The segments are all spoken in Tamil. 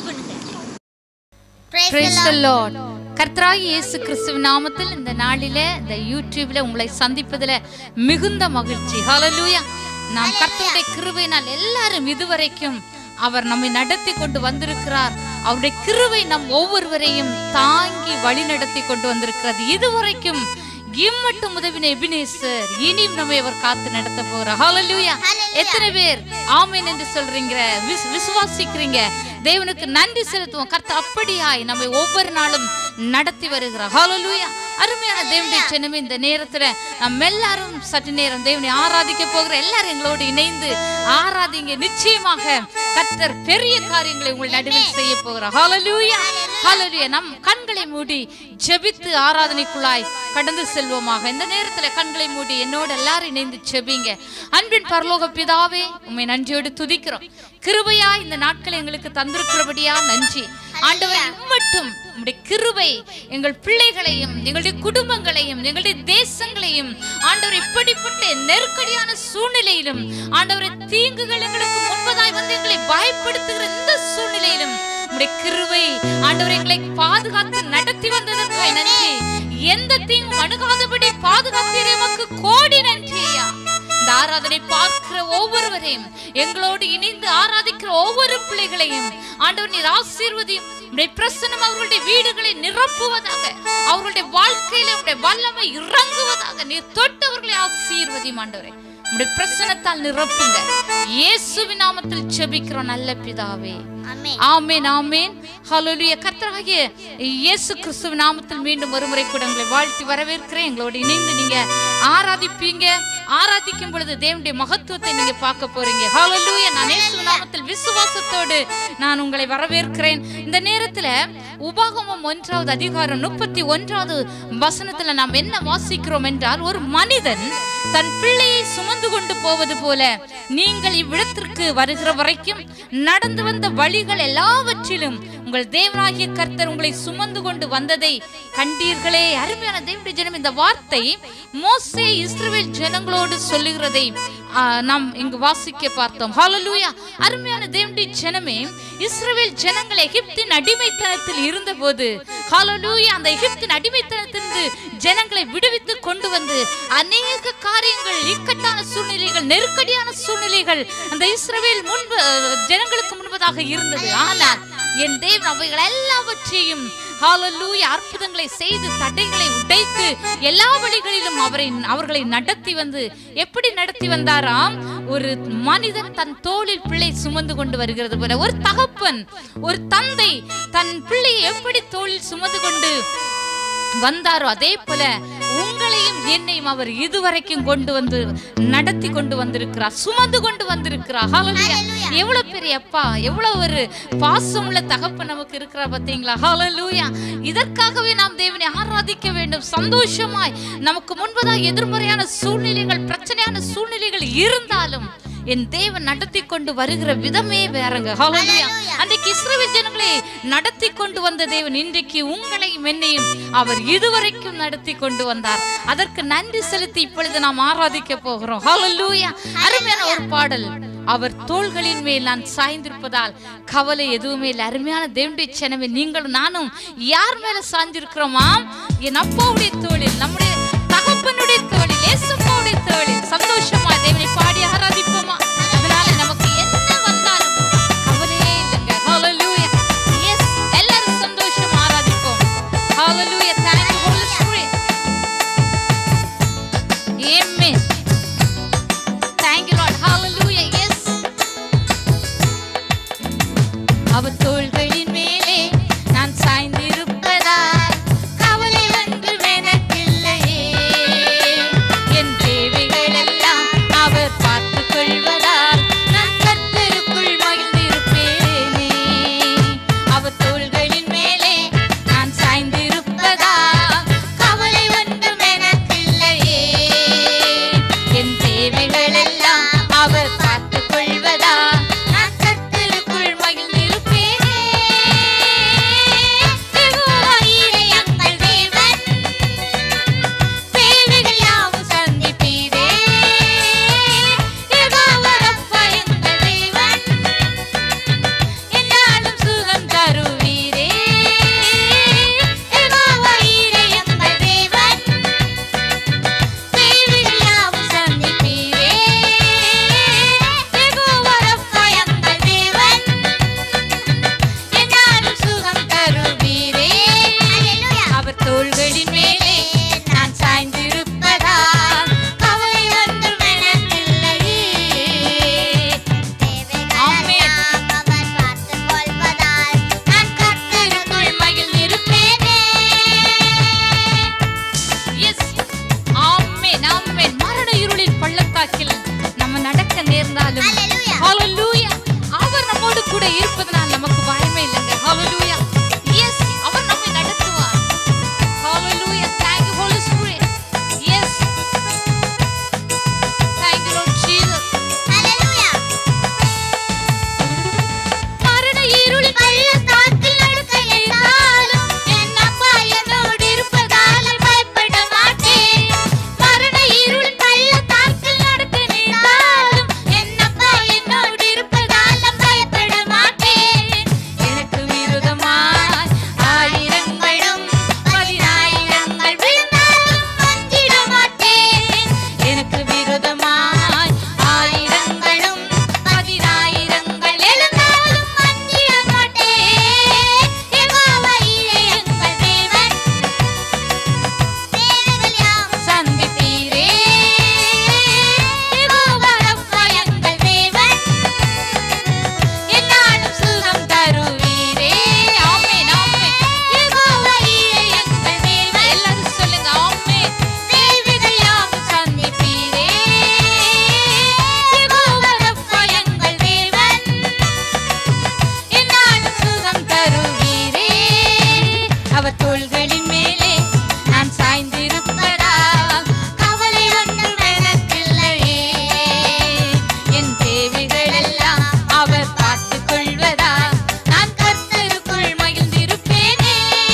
பண்ணுங்க Praise the Lord. கர்த்தராகி இயேசு கிறிஸ்துவின் நாமத்தில் இந்த நாளிலே இந்த யூடியூப்ல உங்களை சந்திப்பதில் மிகுந்த மகிழ்ச்சி ஹalleluya நாம் கர்த்தருடைய கிருபையினால் எல்லாரும் இதுவரைக்கும் அவர் நம்மை நடத்தி கொண்டு வந்திருக்கிறார் அவருடைய கிருபை நம் ஒவ்வொருவரையும் தாங்கி வழி நடத்தி கொண்டு வந்திருக்கிறது இதுவரைக்கும் இம்மட்டும் உதவின எபினேசர் இனியும் நம்மை அவர் காத்து நடத்த போகிறார் ஹalleluya எத்தனை பேர் ஆமென் என்று சொல்றீங்க விஸ்- விசுவாசிக்கிறீங்க தேவனுக்கு நன்றி செலுத்துவோம் கர்த்தர் அப்படியாய் நம்மை ஒவ்வொரு நாளும் நடத்தி வருகிறார் ஹalleluya அருமையான தேவனுடைய ஜனமே இந்த நேரத்துல நம்ம எல்லாரும் சற்று நேரம் தேவனை ஆராதிக்க போகிற எல்லாரும் எங்களோடு இணைந்து ஆராதிங்க நிச்சயமாக கர்த்தர் பெரிய காரியங்களை உங்கள் நடுவில் செய்ய போகிறார் ஹalleluya ஹalleluya நம் கண்களை மூடி ஜெபித்து ஆராதனைக்குள்ளாய் கடந்து செல்வோமாக இந்த நேரத்துல கண்களை மூடி என்னோடு எல்லாரும் இணைந்து ஜெபிங்க அன்பின் பரலோக பிதாவே உம்மை நன்றியோடு துதிக்கிறோம் கிருபையா இந்த நாட்களை எங்களுக்கு தந்திருக்கிறபடியா நன்றி ஆண்டவரே மட்டும் உம்முடைய கிருபை எங்கள் பிள்ளைகளையும் எங்களுடைய குடும்பங்களையும் எங்களுடைய தேசங்களையும் ஆண்டவர் இப்படிப்பட்ட நெருக்கடியான சூழ்நிலையிலும் ஆண்டவரை தீங்குகள் எங்களுக்கு முன்பதாய் வந்து எங்களை பயப்படுத்துகிற இந்த சூழ்நிலையிலும் உம்முடைய கிருபை ஆண்டவர் எங்களை பாதுகாத்து நடத்தி வந்ததற்காய் நன்றி எந்த தீங்கும் அணுகாதபடி பாதுகாத்தீரே உமக்கு கோடி நன்றி ஐயா இந்த ஆராதனை பார்க்கிற ஒவ்வொருவரையும் எங்களோடு இணைந்து ஆராதிக்கிற ஒவ்வொரு பிள்ளைகளையும் ஆண்டவர் நீர் ஆசீர்வதியும் உடைய பிரசனம் அவர்களுடைய வீடுகளை நிரப்புவதாக அவர்களுடைய வாழ்க்கையில உடைய வல்லமை இறங்குவதாக நீர் தொட்டவர்களை ஆசீர்வதியும் ஆண்டவரே உடைய பிரசனத்தால் நிரப்புங்க இயேசுவின் நாமத்தில் ஜெபிக்கிறோம் நல்ல பிதாவே ஆமென் ஆமென் ஆமென் ஹalleluya கர்த்தராகிய இயேசு கிறிஸ்துவின் நாமத்தில் மீண்டும் ஒருமுறை கூட உங்களை வாழ்த்தி வரவேற்கிறேன் எங்களோடு இணைந்து நீங்க ஆராதிப்பீங்க ஆராதிக்கும் பொழுது தேவனுடைய மகத்துவத்தை நீங்க பார்க்க போறீங்க ஹalleluya நான் இயேசு நாமத்தில் விசுவாசத்தோடு நான் உங்களை வரவேற்கிறேன் இந்த நேரத்துல உபாகமம் ஒன்றாவது அதிகாரம் முப்பத்தி ஒன்றாவது வசனத்துல நாம் என்ன வாசிக்கிறோம் என்றால் ஒரு மனிதன் தன் பிள்ளையை சுமந்து கொண்டு போவது போல நீங்கள் இவ்விடத்திற்கு வருகிற வரைக்கும் நடந்து வந்த வழிகள் எல்லாவற்றிலும் உங்கள் தேவனாகிய கர்த்தர் உங்களை சுமந்து கொண்டு வந்ததை கண்டீர்களே அருமையான தேவனுடைய ஜனம் இந்த வார்த்தை மோசே இஸ்ரவேல் ஜனங்களோடு சொல்லுகிறதை ஆ, நாம் இங்கு வாசிக்க பார்த்தோம் ஹalleluya அருமையான தேவனுடைய ஜனமே இஸ்ரவேல் ஜனங்கள் எகிப்தின் அடிமைத்தனத்தில் இருந்தபோது ஹalleluya அந்த எகிப்தின் அடிமைத்தனத்திலிருந்து ஜனங்களை விடுவித்து கொண்டு வந்து அநேக காரியங்கள் இக்கட்டான சூழ்நிலைகள் நெருக்கடியான சூழ்நிலைகள் அந்த இஸ்ரவேல் முன்பு அஹ், ஜனங்களுக்கு முன்பதாக இருந்தது ஆனால் என் தேவன் அவைகள் எல்லாவற்றையும் ஹalleluya அற்புதங்களை செய்து தடைகளை உடைத்து எல்லா வழிகளிலும் அவரை அவர்களை நடத்தி வந்து எப்படி நடத்தி வந்தாராம் ஒரு மனிதன் தன் தோளில் பிள்ளை சுமந்து கொண்டு வருகிறது போல ஒரு தகப்பன் ஒரு தந்தை தன் பிள்ளையை எப்படி தோளில் சுமந்து கொண்டு வந்தாரோ அதே போல உங்களையும் என்னையும் அவர் இதுவரைக்கும் கொண்டு வந்து நடத்தி கொண்டு வந்திருக்கிறார் சுமந்து கொண்டு வந்திருக்கிறார் ஹalleluya எவ்வளவு பெரிய அப்பா எவ்வளவு ஒரு பாசமுள்ள தகப்பன் நமக்கு இருக்கிறார் பாத்தீங்களா ஹalleluya இதற்காகவே நாம் தேவனை ஆராதிக்க வேண்டும் சந்தோஷமாய் நமக்கு முன்பதாக எதிர்மறையான சூழ்நிலைகள் பிரச்சனையான சூழ்நிலைகள் இருந்தாலும் என் தேவன் நடத்தி கொண்டு வருகிற விதமே வேறங்க ஹalleluya அன்றைக்கு இஸ்ரவேல் ஜனங்களை நடத்தி கொண்டு வந்த தேவன் இன்றைக்கு உங்களையும் என்னையும் அவர் இதுவரைக்கும் நடத்தி கொண்டு வந்தார் அதற்கு நன்றி செலுத்தி இப்பொழுது நாம் ஆராதிக்க போகிறோம் ஹalleluya அருமையான ஒரு பாடல் அவர் தோள்களின் மேல் நான் சாய்ந்திருப்பதால் கவலை எதுவுமே இல்லை அருமையான தேவனுடைய சனமே நீங்களும் நானும் யார் மேல சாய்ந்திருக்கிறோமாம் என் அப்பாவுடைய தோளில் நம்முடைய தகப்பனுடைய தோளில் ஏசப்பாவுடைய தோளில் சந்தோஷமா தேவனை பாடி ஆராதிப்போமா அதனால நமக்கு என்ன வந்தாலும் கவலையே இல்லைங்க ஹalleluya எஸ் எல்லாரும் சந்தோஷமா ஆராதிப்போம் ஹalleluya thank you holy spirit amen thank you lord hallelujah yes அவர் தோள்களின் மேலே நான் சாய்ந்திருப்பதால் கவலை ஒன்றும் எனக்கில்லையே என் தேவைகள் எல்லாம் அவர் பார்த்துக் கொள்வதால் நான் கர்த்தருக்குள் மகிழ்ந்திருப்பேனே அவர் தோள்களின் மேலே நான் சாய்ந்திருப்பதால் தோள்களின் மேலே நான் சாய்ந்திருப்பதா கவலை ஒன்றும் எனக்கில்லையே என் தேவைகள் எல்லாம் அவர் பார்த்துக் கொள்வதா நான் கர்த்தருக்குள் மகிழ்ந்திருப்பேனே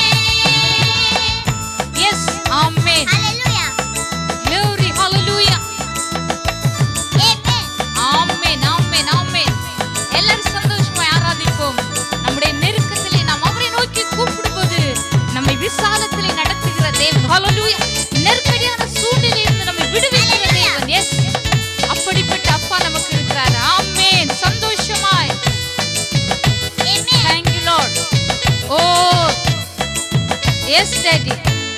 yes amen Hallelujah. glory hallelujah Amen. Amen amen amen எல்லாரும் சந்தோஷமாய் ஆராதிப்போம் நம்முடைய நெருக்கத்திலே நாம் அவரை நோக்கி கூப்பிடும்போது நம்மை விசாலத்திலே நடத்துகிற தேவன் ஹalleluya நெருக்கடியான சூழ்நிலையிலிருந்து நம்மை விடுவிக்கிற தேவன் எஸ் அப்படிப்பட்ட அப்பா நமக்கு இருக்கிறார் ஆமென் சந்தோஷமாய் Amen. thank you lord oh yes daddy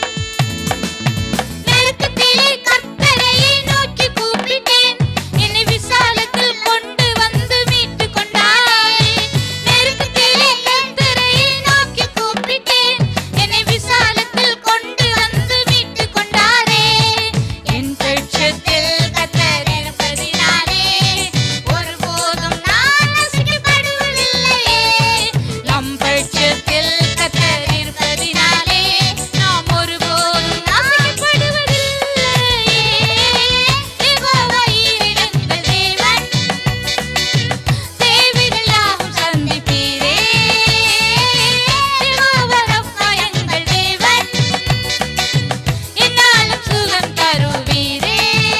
நெருக்கத்திலே கர்த்தரை நோக்கி கூப்பிட்டேன் என்னை விசாலத்தில் கொண்டு வந்து மீட்டு கொண்டாய் நெருக்கத்திலே கர்த்தரை நோக்கி கூப்பிட்டேன் என்னை விசாலத்தில் கொண்டு வந்து மீட்டு கொண்டாரே என் பட்சத்தில் கர்த்தர் இருப்பதினாலே ஒருபோதும் நான் நசுக்கப்படுவதில்லையே நம் பட்சத்தில் கர்த்தர் இருப்பதினாலே நாம் ஒருபோதும் நசுக்கப்படுவதில்லையே யெகோவா ஈரிடங்கள் தேவன் தேவைகள் யாவும் சந்திப்பீரே யெகோவா ரப்பா எங்கள் தேவன் என்னாலும் சுகம் தருவீரே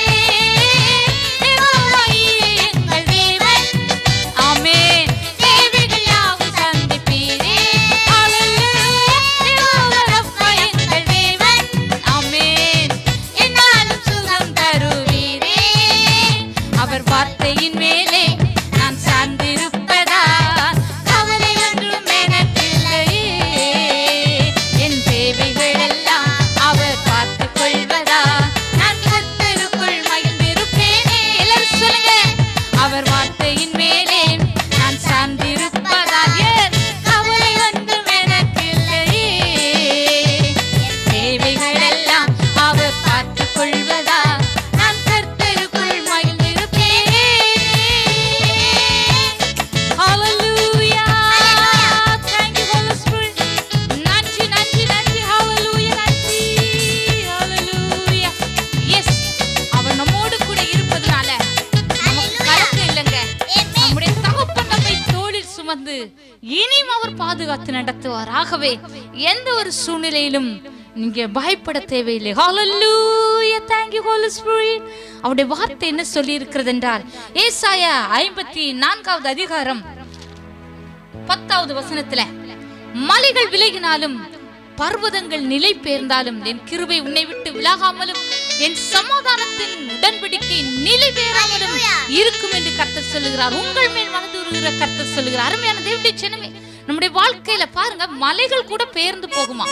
யெகோவா ஈரே எங்கள் தேவன் ஆமென் தேவைகள் யாவும் சந்திப்பீரே ஹalleluya யெகோவா ரப்பா எங்கள் தேவன் ஆமென் என்னாலும் சுகம் தருவீரே அவர் வார்த்தையின் மேலே நான் சார்ந்திருப்பதா கவலை ஒன்றும் எனக்கில்லையே என் தேவைகள் எல்லாம் அவர் பார்த்துக் கொள்வதா நான் கர்த்தருக்குள் மகிழ்ந்திருப்பேனே எல்லாரும் சொல்லுங்க அவர் வார்த்தையின் மேலே நான் சார்ந்திருப்பதா Yes. கவலை ஒன்றும் எனக்கில்லையே என் தேவைகள் எல்லாம் அவர் பார்த்துக் கொள்வதா நான் கர்த்தருக்குள் மகிழ்ந்திருப்பேனே Hallelujah. Thank you, Holy Spirit. நன்றி, நன்றி, நன்றி. Hallelujah, நன்றி. Hallelujah. Yes. அவர் நம்மோடு கூட இருப்பதனால நமக்கு கலக்கம் இல்லைங்க. நம்முடைய தகப்பன் நம்மை தோளில் சுமந்து இனியும் அவர் பாதுகாத்து நடத்துவார் ஆகவே எந்த ஒரு சூழ்நிலையிலும் நீங்க பயப்பட தேவையில்லை ஹalleluya thank you holy spirit அவருடைய வார்த்தை என்ன சொல்லி இருக்கிறது என்றால் ஏசாயா ஐம்பத்தி நான்காவது அதிகாரம் பத்தாவது வசனத்துல மலைகள் விலகினாலும் பர்வதங்கள் நிலை பெயர்ந்தாலும் என் கிருபை உன்னை விட்டு விலகாமலும் என் சமாதானத்தின் உடன்படிக்கை நிலை பெயராமலும் இருக்கும் என்று கர்த்தர் சொல்லுகிறார் உங்கள் மேல் மனது உருகிற கர்த்தர் சொல்லுகிறார் அருமையான தேவனுடைய ஜனமே நம்முடைய வாழ்க்கையில பாருங்க மலைகள் கூட பெயர்ந்து போகுமா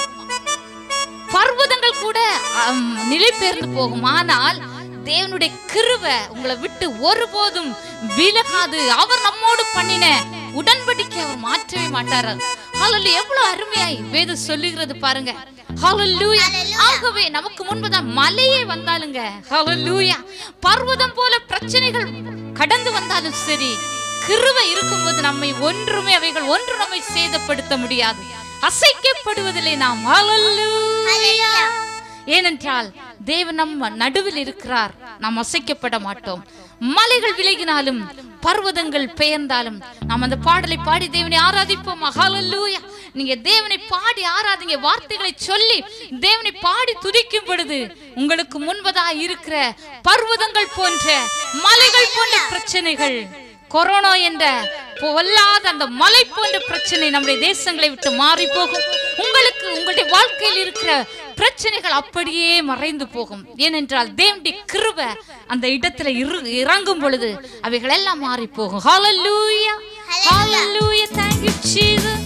பர்வதங்கள் கூட அம், நிலை பெயர்ந்து போகும் ஆனால் தேவனுடைய கிருபை உங்களை விட்டு ஒருபோதும் விலகாது அவர் நம்மோடு பண்ணின உடன்படிக்கை அவர் மாற்றவே மாட்டார் ஹalleluya எவ்வளவு அருமையாய் வேதம் சொல்லுகிறது பாருங்க ஹalleluya ஆகவே நமக்கு முன்புதான் மலையே வந்தாலுங்க ஹalleluya பர்வதம் போல பிரச்சனைகள் கடந்து வந்தாலும் சரி கிருபை இருக்கும்போது நம்மை ஒன்றுமே அவைகள் ஒன்று நம்மை சேதப்படுத்த முடியாது அசைக்கப்படுவதில்லை நாம் ஹalleluya ஏனென்றால் தேவன் நம்ம நடுவில் இருக்கிறார் நாம் அசைக்கப்பட மாட்டோம் மலைகள் விலகினாலும் பர்வதங்கள் பெயர்ந்தாலும் நாம் அந்த பாடலை பாடி தேவனை ஆராதிப்போம் ஹalleluya நீங்க தேவனை பாடி ஆராதிங்க வார்த்தைகளை சொல்லி தேவனை பாடி துதிக்கும் பொழுது உங்களுக்கு முன்பதா இருக்கிற பர்வதங்கள் போன்ற மலைகள் போன்ற பிரச்சனைகள் கொரோனா என்ற பொல்லாத அந்த மலை போன்ற பிரச்சனை நம்முடைய தேசங்களை விட்டு மாறி போகும் உங்களுக்கு உங்களுடைய வாழ்க்கையில் இருக்கிற பிரச்சனைகள் அப்படியே மறைந்து போகும் ஏனென்றால் தேவனுடைய கிருபை அந்த இடத்துல இரு- இறங்கும் பொழுது அவைகள் எல்லாம் மாறி போகும் ஹalleluya ஹalleluya thank you jesus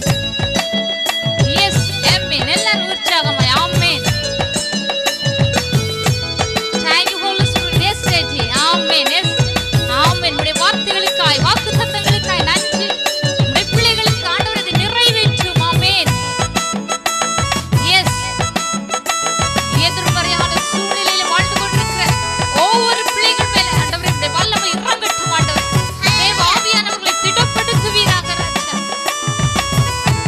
yes amen எல்லாரும் உற்சாகமாய் ஆமென் thank you holy spirit yes Daddy. amen yes ஆமென் உடைய வார்த்தைகளுக்காய் வாக்குத்தத்தங்களுக்காய் நன்றி உடைய பிள்ளைகளுக்கு ஆண்டவர் இதை நிறைவேற்றும் ஆமென் எஸ் எதிர்மறையான சூழ்நிலையில வாழ்ந்து கொண்டிருக்கிற ஒவ்வொரு பிள்ளைகள் மேல ஆண்டவரே உடைய வல்லமை இறங்கட்டும் ஆண்டவர் தேவ ஆவியானவர்களை திடப்படுத்துவீராக ராஜா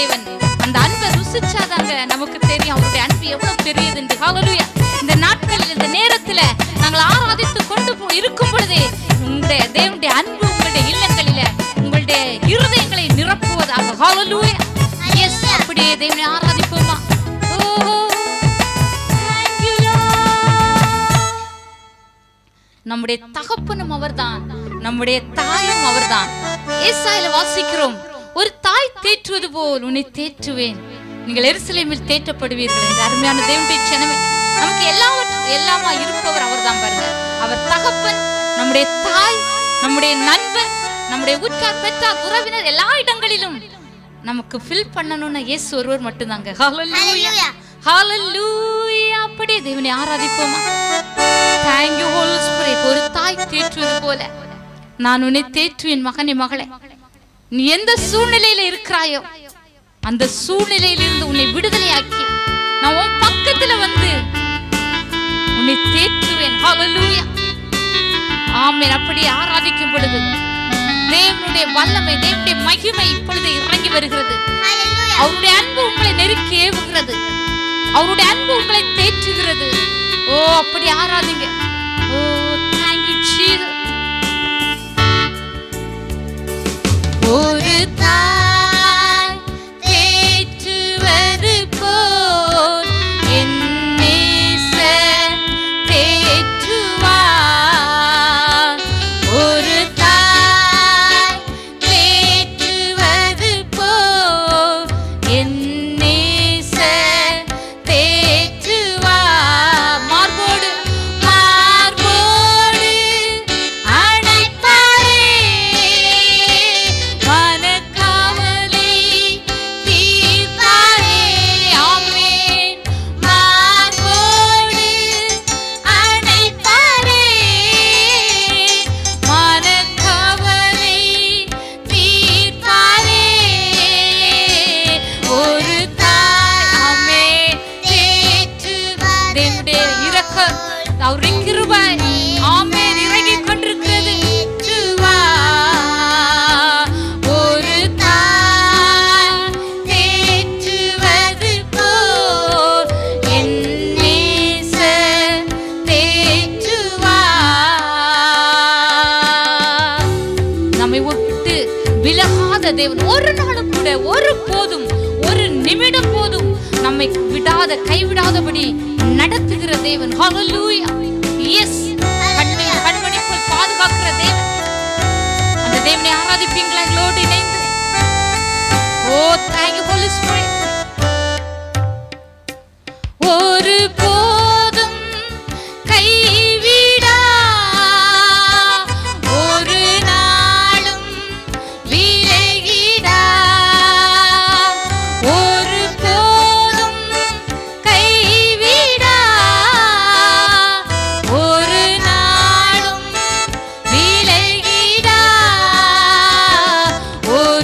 தேவன் அந்த அன்பை ருசிச்சாதாங்க நமக்கு தெரியும் அவருடைய அன்பு எவ்வளவு பெரியது என்று ஹalleluya இந்த நாட்களில் இந்த நேரத்துல நாங்கள் ஆராதித்து கொண்டு போ- இருக்கும் பொழுதே உங்களுடைய தேவனுடைய அன்பு உங்களுடைய இல்லங்களில உங்களுடைய இருதயங்களை நிரப்புவதாக ஹalleluya எஸ் அப்படியே தேவனை ஆராதிப்போமா ஓ thank you Lord. நம்முடைய தகப்பனும் அவர்தான் நம்முடைய தாயும் அவர்தான் ஏசாயில வாசிக்கிறோம் ஒரு தாய் தேற்றுவது போல் உன்னை தேற்றுவேன் நீங்கள் எருசலேமில் தேற்றப்படுவீர்கள் என்று அருமையான தேவனுடைய ஜனமே நமக்கு எல்லாவற்றும் எல்லாமா இருப்பவர் அவர்தான் பாருங்க அவர் தகப்பன் நம்முடைய தாய் நம்முடைய நண்பன் நம்முடைய உற்றார் பெற்றார் உறவினர் எல்லா இடங்களிலும் நமக்கு ஃபில் பண்ணணும்னா இயேசு ஒருவர் மட்டும்தாங்க ஹalleluya ஹalleluya அப்படியே தேவனை ஆராதிப்போமா தேங்க் யூ ஹோல் ஸ்பிரிட் ஒரு தாய் தேற்றுவது போல நான் உன்னை தேற்றுவேன் மகனே மகளே நீ எந்த சூழ்நிலையில இருக்கிறாயோ அந்த சூழ்நிலையிலிருந்து உன்னை விடுதலையாக்கி நான் உன் பக்கத்துல வந்து உன்னை தேற்றுவேன் ஹalleluya ஆமென் அப்படி ஆராதிக்கும் பொழுது தேவனுடைய வல்லமை தேவனுடைய மகிமை இப்பொழுது இறங்கி வருகிறது அவருடைய அன்பு உங்களை நெருக்கி ஏவுகிறது அவருடைய அன்பு உங்களை தேற்றுகிறது ஓ அப்படி ஆராதிங்க ஓ தேங்க்யூ ஜீசஸ் ஒரு தாய் தேற்றுவது போல் என் நேசர் தேற்றுவார். ஒரு தாய் தேற்றுவது போல் என் நேசர் தேற்றுவார். மார்போடு மார்போடு அணைப்பாரே மனக்காவலை தீர்ப்பாரே ஆமென் மார்போடு அணைப்பாரே மனக்காவலை தீர்ப்பாரே ஒரு தாய் ஆமென் தேற்று தேவனுடைய இரக்கம் அவருடைய கிருபை ஆமென் இறங்கிக் கொண்டிருக்கிறது தேற்றுவா. ஒரு தாய் தேற்றுவது போல் என் நேசர் தேற்றுவார். நம்மை விட்டு விலகாத தேவன் ஒரு நாளும் கூட ஒரு போதும் ஒரு நிமிடம் போதும் நம்மை விடாத கைவிடாதபடி நடத்துகிற தேவன் ஹalleluya எஸ் கண்மை கண்மணி போல் பாதுகாக்கிற தேவன் அந்த தேவனை ஆராதிப்பீங்களா எங்களோடு இணைந்து oh thank you holy spirit ஒரு போதும் கைவிடா ஒரு நாளும் விலகிடா ஒரு போதும் கைவிடா ஒரு நாளும் விலகிடா ஒரு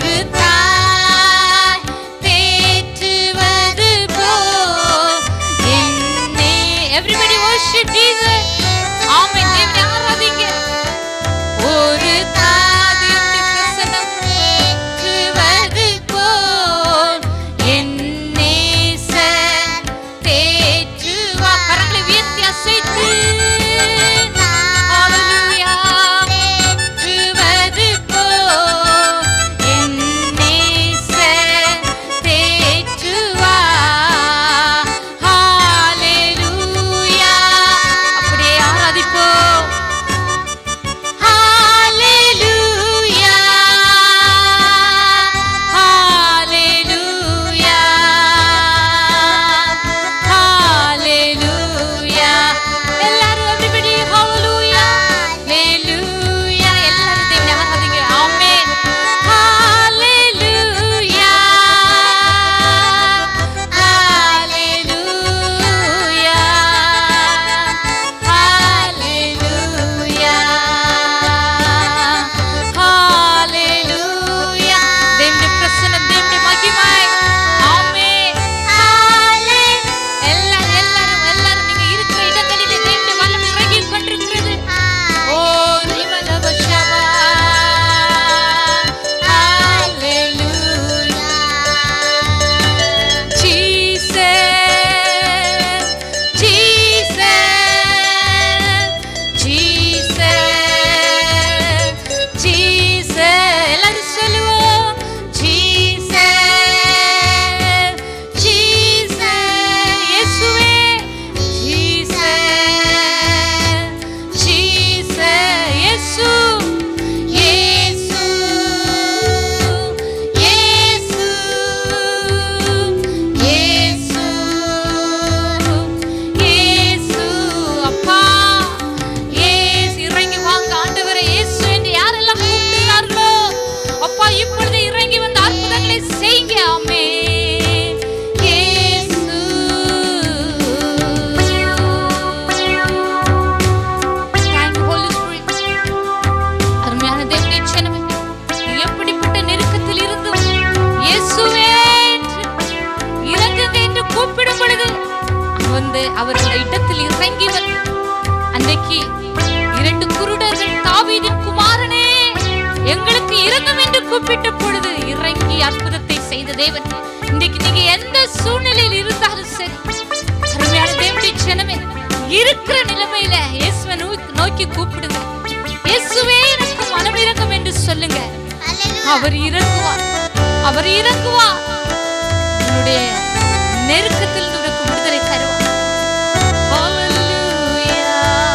அற்புதத்தை செய்த தேவன் இன்னைக்கு நீங்க எந்த சூழ்நிலையில் இருந்தாலும் சரி அருமையான தேவனுடைய ஜனமே இருக்கிற நிலைமையில இயேசுவை நோ- நோக்கி கூப்பிடுங்க இயேசுவே எனக்கு மனம் இறங்கும் என்று சொல்லுங்க Hallelujah. அவர் இறங்குவார் அவர் இறங்குவார் உன்னுடைய நெருக்கத்தில் உனக்கு விடுதலை தருவார் Hallelujah.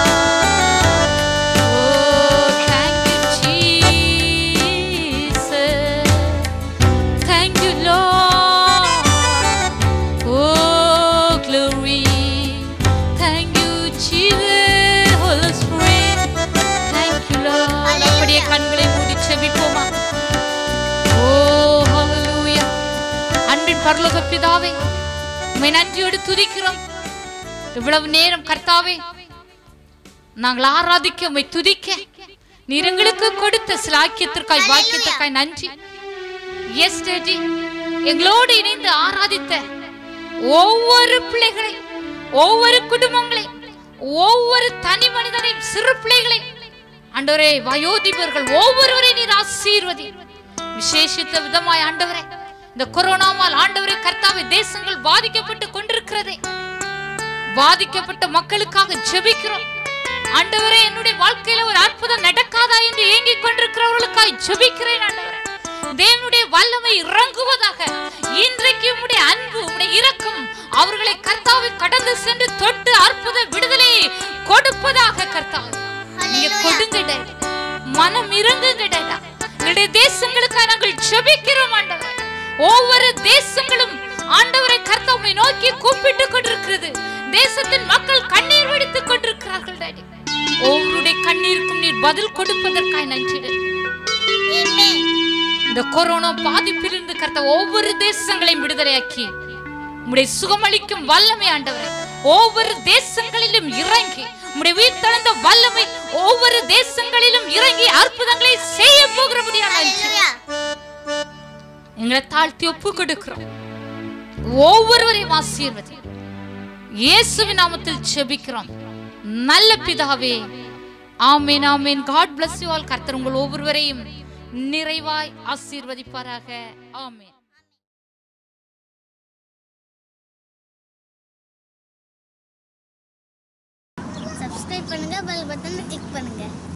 Oh, thank you, Jesus. Thank you, Lord. Oh, glory. Thank you, Jesus. Holy Spirit. Thank you, Lord. Hallelujah. அப்படியே கண்களை மூடி செபிப்போமா ஓ ஹalleluya அன்பின் பரலோக பிதாவே உம்மை நன்றியோடு துதிக்கிறோம் இவ்வளவு நேரம் கர்த்தாவே நாங்கள் ஆராதிக்க உம்மை துதிக்க நீர் எங்களுக்கு கொடுத்த சிலாக்கியத்திற்காய் பாக்கியத்திற்காய் நன்றி எஸ் டேடி எங்களோடு இணைந்து ஆராதித்த ஒவ்வொரு பிள்ளைகளை ஒவ்வொரு குடும்பங்களை ஒவ்வொரு தனி மனிதனையும் சிறு பிள்ளைகளை ஆண்டவரே வயோதிபர்கள் ஒவ்வொருவரை நீர் ஆசீர்வதி விசேஷித்த விதமாய் ஆண்டவரே இந்த கொரோனாவால் ஆண்டவரே கர்த்தாவை தேசங்கள் பாதிக்கப்பட்டு கொண்டிருக்கிறதே பாதிக்கப்பட்ட மக்களுக்காக ஜெபிக்கிறோம் ஆண்டவரே என்னுடைய வாழ்க்கையில ஒரு அற்புதம் நடக்காதா என்று ஏங்கிக் கொண்டிருக்கிறவர்களுக்காய் ஜெபிக்கிறேன் ஆண்டவரே தேவனுடைய வல்லமை இறங்குவதாக இன்றைக்கு உம்முடைய அன்பு உம்முடைய இரக்கம் அவர்களை கர்த்தாவை கடந்து சென்று தொட்டு அற்புத விடுதலையை கொடுப்பதாக கர்த்தாவே நீங்க கொடுங்க டேடி. மனம் இறங்குங்க டேடா. எங்களுடைய தேசங்களுக்காக நாங்கள் ஜெபிக்கிறோம் ஆண்டவரே ஒவ்வொரு தேசங்களும் ஆண்டவரை கர்த்தாவை நோக்கி கூப்பிட்டு கொண்டிருக்கிறது தேசத்தின் மக்கள் கண்ணீர் வடித்துக் கொண்டிருக்கிறார்கள் டாடி ஒவ்வொருடைய கண்ணீருக்கும் நீர் பதில் கொடுப்பதற்காய் நன்றி டாடி. Amen. இந்த கொரோனா பாதிப்பிலிருந்து கர்த்த ஒவ்வொரு தேசங்களையும் விடுதலையாக்கி உம்முடைய சுகமளிக்கும் வல்லமை ஆண்டவரே ஒவ்வொரு தேசங்களிலும் இறங்கி உம்முடைய உயிர்த்தெழுந்த வல்லமை ஒவ்வொரு தேசங்களிலும் இறங்கி அற்புதங்களை செய்ய போகிற முடியாது Hallelujah. எங்களை தாழ்த்தி ஒப்பு கொடுக்கிறோம் ஒவ்வொருவரையும் ஆசீர்வதி இயேசுவின் நாமத்தில் ஜெபிக்கிறோம் நல்ல பிதாவே ஆமீன் ஆமீன் காட் bless you all கர்த்தர் உங்கள் ஒவ்வொருவரையும் நிறைவாய் ஆசீர்வதிப்பாராக ஆமீன் சப்ஸ்கிரைப் பண்ணுங்க பெல் பட்டனை கிளிக் பண்ணுங்க